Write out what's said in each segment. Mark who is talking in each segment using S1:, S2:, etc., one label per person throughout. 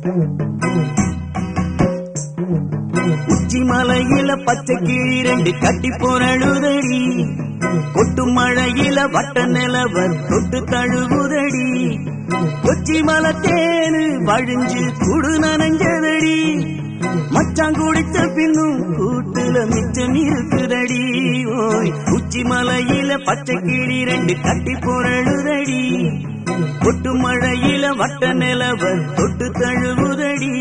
S1: உச்சி மலையில பச்சை கிளி ரெண்டு கட்டி போரழுதடி கொட்டு மழையில வட்ட நிலவர் தொட்டு தழுவுதடி கொச்சி மலை தேனு வழிஞ்சு குடு நனைஞ்சதடி மச்சான் குடிச்ச பின்னும் கூட்டுல மிச்சம் இருக்குதடி ஓய் உச்சி மலையில பச்சை கிளி ரெண்டு கட்டி போரழுதடி கொட்டு மழையில வட்ட நிலவர் தொட்டு தழுவுதடி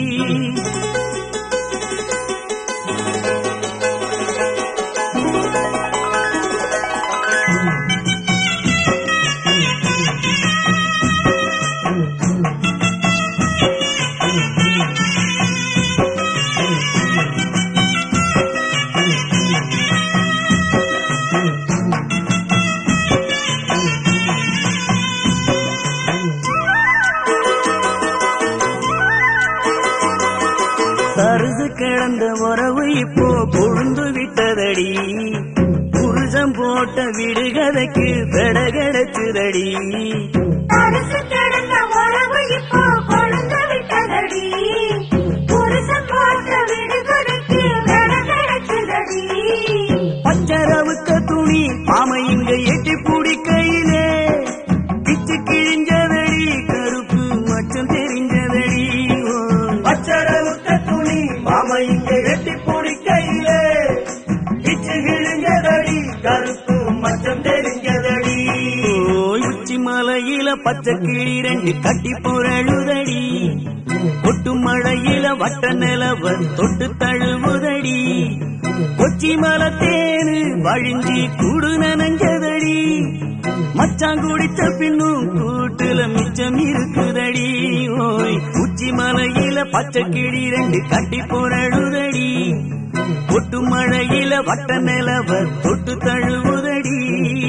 S1: தருது கிடந்த உறவு இப்போ கொழுந்து விட்டதடி புருஷம் போட்ட விடுகதைக்கு பெட கிடைச்சுதடி
S2: தரிசு கிடந்த உறவு இப்போ கொழுந்து விட்டதடி. புருஷன் போட்ட விடுகதைக்கு விட கிடைச்சதடி.
S1: பச்சரவுக்க துணி பாம இங்க எட்டி பிடிக்கையிலே பிச்சு கிழிஞ்சதடி கருப்பு மச்சம் தெரிஞ்சதடி பச்சரவுக்க துணி மாம இங்க எட்டி பிடிக்கையிலே பிச்சு கிழிஞ்சதடி கருப்பு மச்சம் தெரிஞ்சதடி உச்சி மலையில பச்சை கிளி ரெண்டு கட்டி புரழுதடி கொட்டு மழையில வட்ட நிலவ தொட்டு தழுவுதடி கொச்சி மலை தேனு வழிஞ்சி கூடு நனைஞ்சதடி மச்சான் குடிச்ச பின்னும் கூட்டுல மிச்சம் இருக்குதடி ஓய் உச்சி மலையில பச்சை கிளி ரெண்டு கட்டி புரழுதடி கொட்டு மழையில வட்ட நிலவ தொட்டு தழுவுதடி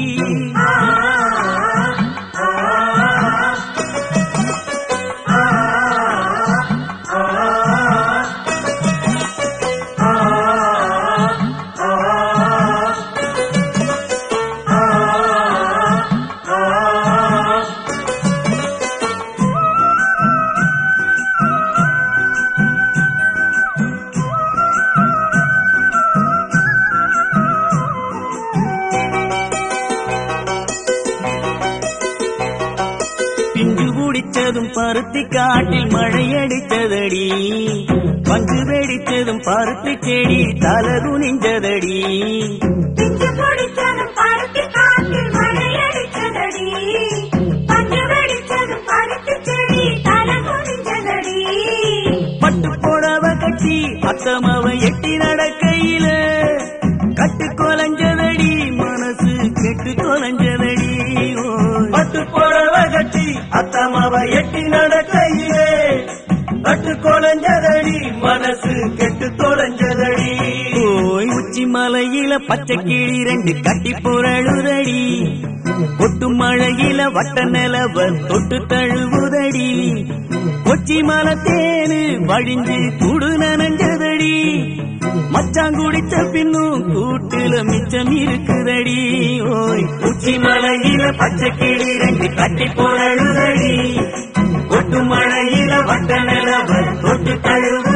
S1: பிஞ்சு குடிச்சதும் பருத்தி காட்டில் மழை அடித்ததடி பஞ்சு வெடித்ததும் பருத்தி செடி தலகுனிஞ்சதடி
S2: பிஞ்சு பிடிச்சதும் பருத்தி காட்டில் மழை அடிச்சதடி. பஞ்சு வெடிச்சதும் பருத்தி செடி தலை குனிஞ்சதடி.
S1: பட்டு புடவ கட்டி அத்தமவ எட்டி நடக்கையில கட்டு கொலைஞ்சதடி மனசு கெட்டு தொலைஞ்சதடி பட்டு புடவ கட்டி அத்தமவ எட்டி நடக்கையிலே கட்டு கொலைஞ்சதடி மனசு கெட்டு தொலைஞ்சதடி ஓய் உச்சி மலையில பச்சை கிளி ரெண்டு கட்டி புரழுதடி கொட்டு மழையில வட்ட நிலவ தொட்டு தழுவுதடி கொச்சி மலை தேனு வழிஞ்சு குடு நனைஞ்சதடி மச்சான் குடிச்ச பின்னும் கூட்டுல மிச்சம் இருக்குதடி ஓய் உச்சி மலையில பச்சை கிளி ரெண்டு கட்டி புரழுதடி கொட்டு மழையில வட்ட நிலவ தொட்டு தழுவு